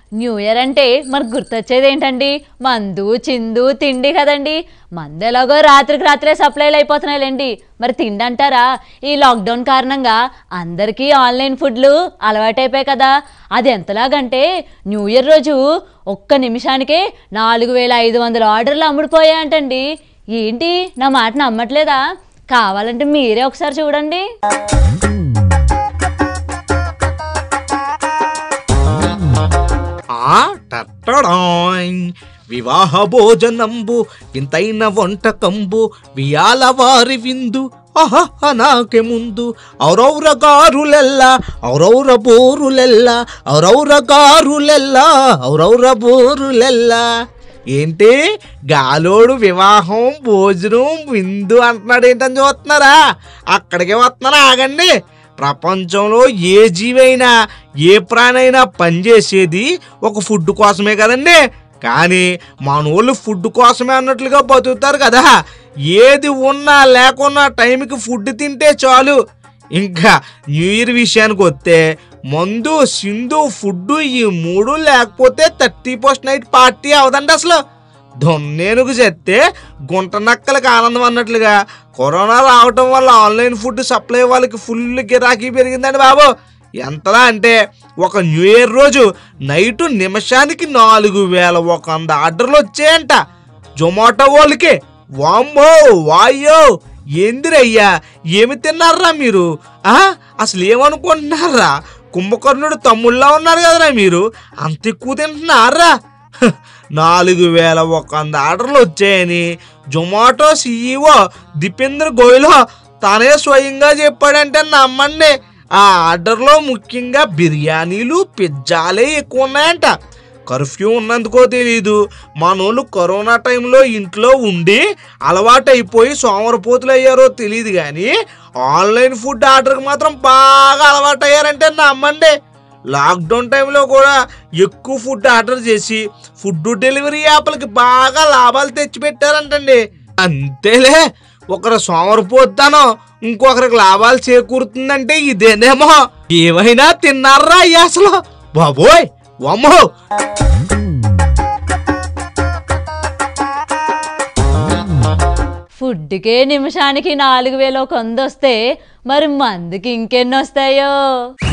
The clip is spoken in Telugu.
న్యూ ఇయర్ అంటే మనకు గుర్తొచ్చేది ఏంటండి మందు చిందు తిండి కదండి మందు ఎలాగో రాత్రికి రాత్రే సప్లైలు అయిపోతున్నాయిలేండి మరి తిండి అంటారా ఈ లాక్డౌన్ కారణంగా అందరికీ ఆన్లైన్ ఫుడ్లు అలవాటైపోయాయి కదా అది ఎంతలాగంటే న్యూ ఇయర్ రోజు ఒక్క నిమిషానికే నాలుగు వేల ఐదు వందల ఆర్డర్లు అమ్ముడుపోయాయంటండి ఏంటి నా మాట నమ్మట్లేదా కావాలంటే మీరే ఒకసారి చూడండి ఆ టట్టడాయ్ వివాహ భోజనంబు వింతైన వంటకంబు వియాల వారి విందు అహహ నాకే ముందు ఔరౌర గారులెల్ల ఔరౌర బోరులెల్ల ఔరౌర గారులెల్ల ఔరౌర బోరులెల్ల ఏంటి గాలోడు వివాహం భోజనం విందు అంటున్నాడు ఏంటని చూస్తున్నారా అక్కడికే వస్తున్నారా ఆగండి ప్రపంచంలో ఏ జీవైనా ఏ ప్రాణైనా పనిచేసేది ఒక ఫుడ్ కోసమే కదండి కానీ మనోళ్ళు ఫుడ్ కోసమే అన్నట్లుగా బతుకుతారు కదా ఏది ఉన్నా లేకున్నా టైంకి ఫుడ్ తింటే చాలు ఇంకా న్యూ ఇయర్ విషయానికి వస్తే మందు సింధు ఫుడ్ ఈ మూడు లేకపోతే థర్టీ ఫస్ట్ నైట్ పార్టీ అవదండి అసలు దొన్నేనుగు చెప్తే గుంట నక్కలకు ఆనందం అన్నట్లుగా కరోనా రావటం వల్ల ఆన్లైన్ ఫుడ్ సప్లై వాళ్ళకి ఫుల్ గిరాకీ పెరిగిందండి బాబు ఎంతలా అంటే ఒక న్యూ ఇయర్ రోజు నైటు నిమిషానికి నాలుగు వేల ఒక వంద ఆర్డర్లు వచ్చాయంట జొమాటో వాళ్ళకి వామ్మో వాయ్యో ఏందిరయ్యా ఏమి తిన్నారా మీరు ఆ అసలు ఏమనుకుంటున్నారా కుంభకర్ణుడు తమ్ముళ్ళ ఉన్నారు కదరా మీరు అంత ఎక్కువ తింటున్నారా హ, నాలుగు వేల ఒక వంద ఆర్డర్లు వచ్చాయని జొమాటో సీఈఓ దీపేంద్ర గోయల్ తానే స్వయంగా చెప్పాడంటే నమ్మండి ఆ ఆర్డర్లో ముఖ్యంగా బిర్యానీలు పిజ్జాలే ఎక్కువ ఉన్నాయంట కర్ఫ్యూ ఉన్నందుకో తెలీదు మనోళ్ళు కరోనా టైంలో ఇంట్లో ఉండి అలవాటైపోయి సోమరపోతులు అయ్యారో తెలియదు కానీ ఆన్లైన్ ఫుడ్ ఆర్డర్కి మాత్రం బాగా అలవాటయ్యారంటే నమ్మండి లాక్డౌన్ టైంలో కూడా ఎక్కువ ఫుడ్ ఆర్డర్ చేసి ఫుడ్ డెలివరీ యాప్లకి బాగా లాభాలు తెచ్చిపెట్టారంటండి అంతేలే ఒకరు సోమరిపోతానో ఇంకొకరికి లాభాలు చేకూరుతుందంటే ఇదేనేమో ఏమైనా తిన్నారా అయ్యా అసలు బాబోయ్ వమ్మో ఫుడ్కే నిమిషానికి నాలుగు వేలు ఒక వంద వస్తే మరి మందుకి ఇంకెన్ని వస్తాయో